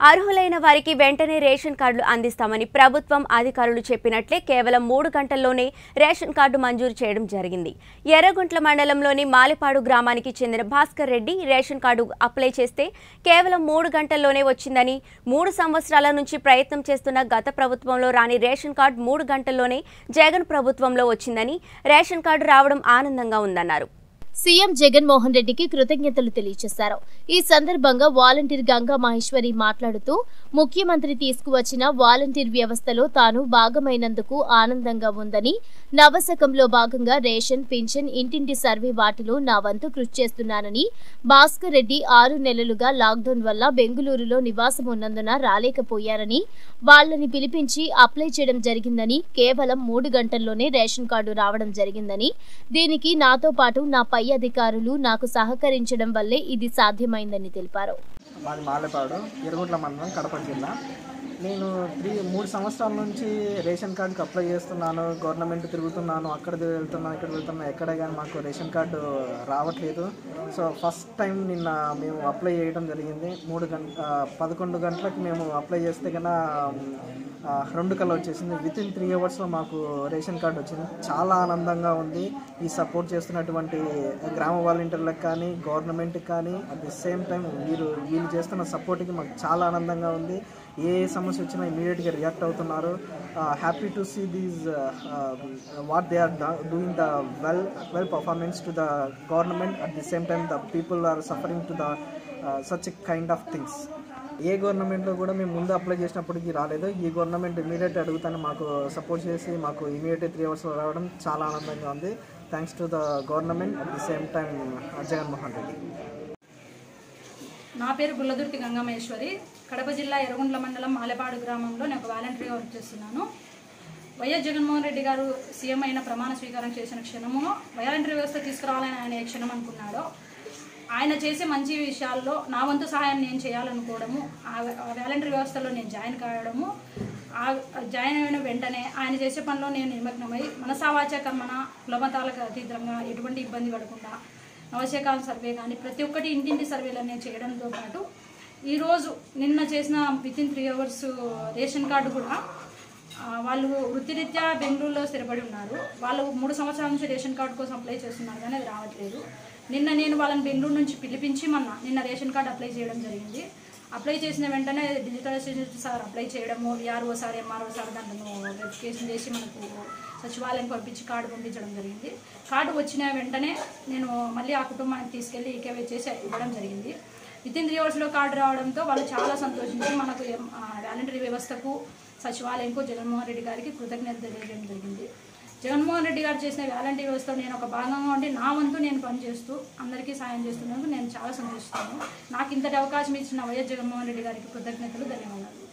అర్హులైన వారికి వెంటనే రేషన్ కార్డులు అందిస్తామని ప్రభుత్వం అధికారులు చెప్పినట్లే కేవలం మూడు గంటల్లోనే రేషన్ కార్డు మంజూరు చేయడం జరిగింది ఎర్రగుంట్ల మండలంలోని మాలిపాడు గ్రామానికి చెందిన Bhaskar Reddy ration card apply చేస్తే కేవలం మూడు గంటల్లోనే వచ్చిందని మూడు సంవత్సరాల నుంచి ప్రయత్నం చేస్తున్న గత ప్రభుత్వంలో రాని రేషన్ కార్డు మూడు గంటల్లోనే జగన్ ప్రభుత్వంలో వచ్చిందని రేషన్ కార్డు రావడం ఆనందంగా ఉందన్నారు సీఎం జగన్మోహన్ రెడ్డికి కృతజ్ఞతలు తెలియజేశారు ఈ సందర్భంగా వాలంటీర్ గంగా మహేశ్వరి మాట్లాడుతూ ముఖ్యమంత్రి తీసుకువచ్చిన వాలంటీర్ వ్యవస్థలో తాను భాగమైనందుకు ఆనందంగా ఉందని నవశకంలో భాగంగా రేషన్ పింఛన్ ఇంటింటి సర్వే వాటిలో నా వంతు కృషి చేస్తున్నానని భాస్కర్ రెడ్డి ఆరు నెలలుగా లాక్డౌన్ వల్ల బెంగళూరులో నివాసం ఉన్నందున రాలేకపోయారని వాళ్ళని పిలిపించి అప్లై చేయడం జరిగిందని కేవలం మూడు గంటల్లోనే రేషన్ కార్డు రావడం జరిగిందని దీనికి నాతో పాటు నా పై అధికారులు నాకు సహకరించడం వల్లే ఇది సాధ్యమైందని తెలిపారు మాది మాలేపాడు ఎరుగుంట్ల మండలం కడప జిల్లా నేను త్రీ మూడు సంవత్సరాల నుంచి రేషన్ కార్డుకి అప్లై చేస్తున్నాను గవర్నమెంట్ తిరుగుతున్నాను అక్కడ వెళ్తున్నాను ఇక్కడ వెళ్తున్నాను ఎక్కడ కానీ మాకు రేషన్ కార్డు రావట్లేదు సో ఫస్ట్ టైం నిన్న మేము అప్లై చేయడం జరిగింది మూడు గంట పదకొండు గంటలకు మేము అప్లై చేస్తే కన్నా ఆ, రెండు కల్లా వచ్చేసింది విత్ ఇన్ త్రీ అవర్స్లో మాకు రేషన్ కార్డు వచ్చింది చాలా ఆనందంగా ఉంది ఈ సపోర్ట్ చేస్తున్నటువంటి గ్రామ వాలంటీర్లకు కానీ గవర్నమెంట్కి కానీ అట్ ది సేమ్ టైం వీరు వీళ్ళు చేస్తున్న సపోర్ట్కి మాకు చాలా ఆనందంగా ఉంది ఏ సమస్య వచ్చినా ఇమీడియట్గా రియాక్ట్ అవుతున్నారు happy to see these what they are doing the well well performance to the government at the same time the people are suffering to the such kind of things ఏ గవర్నమెంట్లో కూడా మేము ముందు అప్లై చేసినప్పటికీ రాలేదు ఈ government immediate అడుగుతాను మాకు సపోర్ట్ చేసి మాకు ఇమీడియట్ త్రీ అవర్స్లో రావడం చాలా ఆనందంగా ఉంది thanks to the government at the same time Jaganmohan Reddy నా పేరు గుల్లదుర్తి గంగమేశ్వరి కడప జిల్లా ఎర్రగుంట్ల మండలం మాలెపాడు గ్రామంలో నేను ఒక వాలంటరీగా వర్క్ చేస్తున్నాను వైఎస్ జగన్మోహన్ రెడ్డి గారు సీఎం అయిన ప్రమాణ స్వీకారం చేసిన క్షణము వాలంటరీ వ్యవస్థ తీసుకురావాలని ఆయన ఏ క్షణం అనుకున్నాడో ఆయన చేసే మంచి విషయాల్లో నా వంతు సహాయం నేను చేయాలనుకోవడము ఆ వాలంటరీ వ్యవస్థలో నేను జాయిన్ కావడము ఆ జాయిన్ అయిన వెంటనే ఆయన చేసే పనిలో నేను నిమగ్నమై మనసావాచ కర్మన కులమతాలకు అతీతంగా ఎటువంటి ఇబ్బంది పడకుండా నవశకాల సర్వే కానీ ప్రతి ఒక్కటి ఇంటింటి సర్వేలు నేను చేయడంతో పాటు ఈరోజు నిన్న చేసిన with in three hours ration card కూడా ఆ, వాళ్ళు వృత్తిరీత్యా బెంగళూరులో స్థిరపడి ఉన్నారు వాళ్ళు మూడు సంవత్సరాల నుంచి రేషన్ కార్డు కోసం అప్లై చేస్తున్నారు కానీ అది రావట్లేదు నిన్న నేను వాళ్ళని బెంగళూరు నుంచి పిలిపించి మొన్న నిన్న రేషన్ కార్డు అప్లై చేయడం జరిగింది అప్లై చేసిన వెంటనే డిజిటలైజేషన్ సార్ అప్లై చేయడము విఆర్ఓ సార్ ఎంఆర్ఓ సార్ దాంట్లో వెరిఫికేషన్ చేసి మనకు సచివాలయం పంపించి కార్డు పంపించడం జరిగింది కార్డు వచ్చిన వెంటనే నేను మళ్ళీ ఆ కుటుంబానికి తీసుకెళ్ళి ఈకేవై చేసి ఇవ్వడం జరిగింది విత్ ఇన్ త్రీ అవర్స్లో కార్డు రావడంతో వాళ్ళు చాలా సంతోషించి మనకు వాలంటరీ వ్యవస్థకు సచివాలయంకు జగన్మోహన్ రెడ్డి గారికి కృతజ్ఞత తెలియజేయడం జరిగింది జగన్మోహన్ రెడ్డి గారు చేసిన వాలంటరీ వ్యవస్థలో నేను ఒక భాగంగా ఉండి నా వంతు నేను పనిచేస్తూ అందరికీ సాయం చేస్తున్నందుకు నేను చాలా సంతోషిస్తాను నాకు ఇంతటి అవకాశం ఇచ్చిన వైఎస్ జగన్మోహన్ రెడ్డి గారికి కృతజ్ఞతలు ధన్యవాదాలు